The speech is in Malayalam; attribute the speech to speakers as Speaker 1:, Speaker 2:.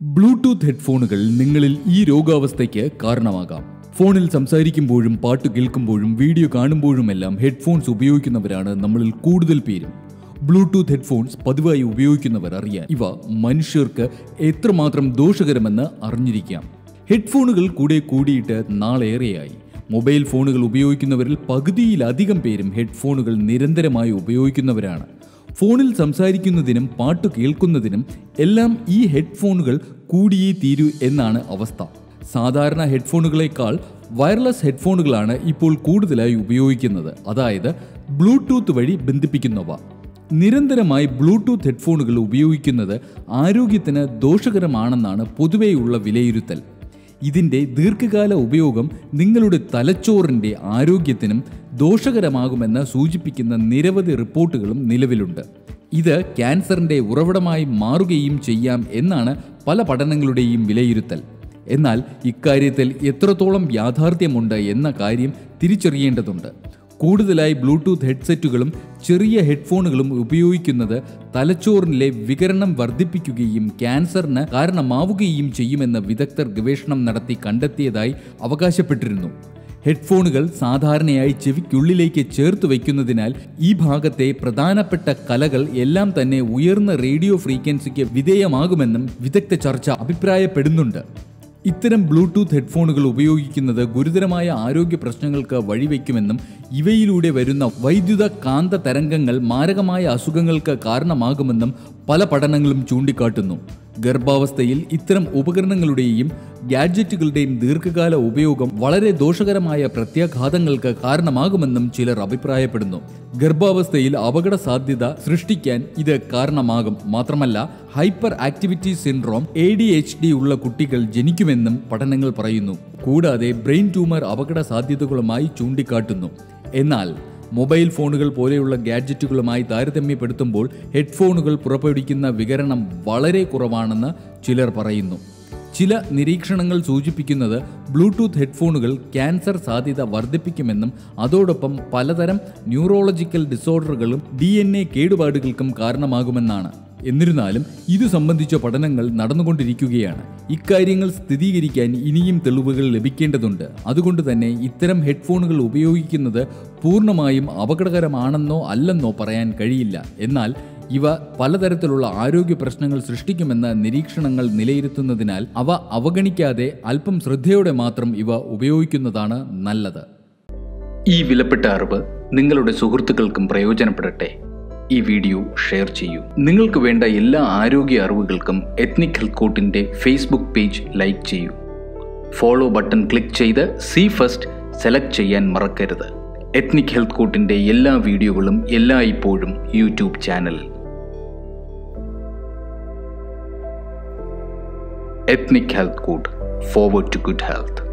Speaker 1: ബ്ലൂടൂത്ത് ഹെഡ്ഫോണുകൾ നിങ്ങളിൽ ഈ രോഗാവസ്ഥയ്ക്ക് കാരണമാകാം ഫോണിൽ സംസാരിക്കുമ്പോഴും പാട്ട് കേൾക്കുമ്പോഴും വീഡിയോ കാണുമ്പോഴുമെല്ലാം ഹെഡ്ഫോൺസ് ഉപയോഗിക്കുന്നവരാണ് നമ്മളിൽ കൂടുതൽ പേരും ബ്ലൂടൂത്ത് ഹെഡ്ഫോൺസ് പതിവായി ഉപയോഗിക്കുന്നവർ അറിയാൻ ഇവ മനുഷ്യർക്ക് എത്രമാത്രം ദോഷകരമെന്ന് അറിഞ്ഞിരിക്കാം ഹെഡ്ഫോണുകൾ കൂടെ കൂടിയിട്ട് നാളേറെയായി മൊബൈൽ ഫോണുകൾ ഉപയോഗിക്കുന്നവരിൽ പകുതിയിലധികം പേരും ഹെഡ്ഫോണുകൾ നിരന്തരമായി ഉപയോഗിക്കുന്നവരാണ് ഫോണിൽ സംസാരിക്കുന്നതിനും പാട്ട് കേൾക്കുന്നതിനും എല്ലാം ഈ ഹെഡ്ഫോണുകൾ കൂടിയേ തീരൂ എന്നാണ് അവസ്ഥ സാധാരണ ഹെഡ്ഫോണുകളെക്കാൾ വയർലെസ് ഹെഡ്ഫോണുകളാണ് ഇപ്പോൾ കൂടുതലായി ഉപയോഗിക്കുന്നത് അതായത് ബ്ലൂടൂത്ത് വഴി ബന്ധിപ്പിക്കുന്നവ നിരന്തരമായി ബ്ലൂടൂത്ത് ഹെഡ്ഫോണുകൾ ഉപയോഗിക്കുന്നത് ആരോഗ്യത്തിന് ദോഷകരമാണെന്നാണ് പൊതുവെയുള്ള വിലയിരുത്തൽ ഇതിൻ്റെ ദീർഘകാല ഉപയോഗം നിങ്ങളുടെ തലച്ചോറിൻ്റെ ആരോഗ്യത്തിനും ദോഷകരമാകുമെന്ന് സൂചിപ്പിക്കുന്ന നിരവധി റിപ്പോർട്ടുകളും നിലവിലുണ്ട് ഇത് ക്യാൻസറിൻ്റെ ഉറവിടമായി മാറുകയും ചെയ്യാം എന്നാണ് പല പഠനങ്ങളുടെയും വിലയിരുത്തൽ എന്നാൽ ഇക്കാര്യത്തിൽ എത്രത്തോളം യാഥാർത്ഥ്യമുണ്ട് എന്ന കാര്യം തിരിച്ചറിയേണ്ടതുണ്ട് കൂടുതലായി ബ്ലൂടൂത്ത് ഹെഡ്സെറ്റുകളും ചെറിയ ഹെഡ്ഫോണുകളും ഉപയോഗിക്കുന്നത് തലച്ചോറിലെ വികരണം വർദ്ധിപ്പിക്കുകയും ക്യാൻസറിന് കാരണമാവുകയും ചെയ്യുമെന്ന് വിദഗ്ധർ ഗവേഷണം നടത്തി കണ്ടെത്തിയതായി അവകാശപ്പെട്ടിരുന്നു ഹെഡ്ഫോണുകൾ സാധാരണയായി ചെവിക്കുള്ളിലേക്ക് ചേർത്ത് വയ്ക്കുന്നതിനാൽ ഈ ഭാഗത്തെ പ്രധാനപ്പെട്ട കലകൾ എല്ലാം തന്നെ ഉയർന്ന റേഡിയോ ഫ്രീക്വൻസിക്ക് വിധേയമാകുമെന്നും വിദഗ്ധ ചർച്ച അഭിപ്രായപ്പെടുന്നുണ്ട് ഇത്തരം ബ്ലൂടൂത്ത് ഹെഡ്ഫോണുകൾ ഉപയോഗിക്കുന്നത് ഗുരുതരമായ ആരോഗ്യ പ്രശ്നങ്ങൾക്ക് വഴിവെക്കുമെന്നും ഇവയിലൂടെ വരുന്ന വൈദ്യുത കാന്ത തരംഗങ്ങൾ മാരകമായ അസുഖങ്ങൾക്ക് കാരണമാകുമെന്നും പല പഠനങ്ങളും ചൂണ്ടിക്കാട്ടുന്നു ഗർഭാവസ്ഥയിൽ ഇത്തരം ഉപകരണങ്ങളുടെയും ഗാഡ്ജറ്റുകളുടെയും ദീർഘകാല ഉപയോഗം വളരെ ദോഷകരമായ പ്രത്യാഘാതങ്ങൾക്ക് കാരണമാകുമെന്നും ചിലർ അഭിപ്രായപ്പെടുന്നു ഗർഭാവസ്ഥയിൽ അപകട സാധ്യത സൃഷ്ടിക്കാൻ ഇത് കാരണമാകും മാത്രമല്ല hyper activity syndrome A D H D ഉള്ള കുട്ടികൾ ജനിക്കുമെന്നും പഠനങ്ങൾ പറയുന്നു കൂടാതെ ബ്രെയിൻ ട്യൂമർ അപകട സാധ്യതകളുമായി ചൂണ്ടിക്കാട്ടുന്നു എന്നാൽ മൊബൈൽ ഫോണുകൾ പോലെയുള്ള ഗാഡ്ജറ്റുകളുമായി താരതമ്യപ്പെടുത്തുമ്പോൾ ഹെഡ്ഫോണുകൾ പുറപ്പെടുവിക്കുന്ന വികരണം വളരെ കുറവാണെന്ന് ചിലർ പറയുന്നു ചില നിരീക്ഷണങ്ങൾ സൂചിപ്പിക്കുന്നത് ബ്ലൂടൂത്ത് ഹെഡ്ഫോണുകൾ ക്യാൻസർ സാധ്യത വർദ്ധിപ്പിക്കുമെന്നും അതോടൊപ്പം പലതരം ന്യൂറോളജിക്കൽ ഡിസോർഡറുകളും ഡി എൻ എ കേടുപാടുകൾക്കും കാരണമാകുമെന്നാണ് എന്നിരുന്നാലും ഇതു സംബന്ധിച്ച പഠനങ്ങൾ നടന്നുകൊണ്ടിരിക്കുകയാണ് ഇക്കാര്യങ്ങൾ സ്ഥിരീകരിക്കാൻ ഇനിയും തെളിവുകൾ ലഭിക്കേണ്ടതുണ്ട് അതുകൊണ്ട് തന്നെ ഇത്തരം ഹെഡ്ഫോണുകൾ ഉപയോഗിക്കുന്നത് പൂർണ്ണമായും അപകടകരമാണെന്നോ അല്ലെന്നോ പറയാൻ കഴിയില്ല എന്നാൽ ഇവ പലതരത്തിലുള്ള ആരോഗ്യ പ്രശ്നങ്ങൾ സൃഷ്ടിക്കുമെന്ന നിരീക്ഷണങ്ങൾ നിലയിരുത്തുന്നതിനാൽ അവ അവഗണിക്കാതെ അല്പം ശ്രദ്ധയോടെ മാത്രം ഇവ ഉപയോഗിക്കുന്നതാണ് നല്ലത്
Speaker 2: ഈ വിലപ്പെട്ട അറിവ് നിങ്ങളുടെ സുഹൃത്തുക്കൾക്കും പ്രയോജനപ്പെടട്ടെ ഈ വീഡിയോ ഷെയർ ചെയ്യൂ നിങ്ങൾക്ക് വേണ്ട എല്ലാ ആരോഗ്യ അറിവുകൾക്കും എത്നിക് ഹെൽത്ത് കോട്ടിൻ്റെ ഫേസ്ബുക്ക് പേജ് ലൈക്ക് ചെയ്യൂ ഫോളോ ബട്ടൺ ക്ലിക്ക് ചെയ്ത് സി ഫസ്റ്റ് സെലക്ട് ചെയ്യാൻ മറക്കരുത് എത്നിക് ഹെൽത്ത് കോട്ടിൻ്റെ എല്ലാ വീഡിയോകളും എല്ലായ്പ്പോഴും യൂട്യൂബ് ചാനലിൽ ethnic health code forward to good health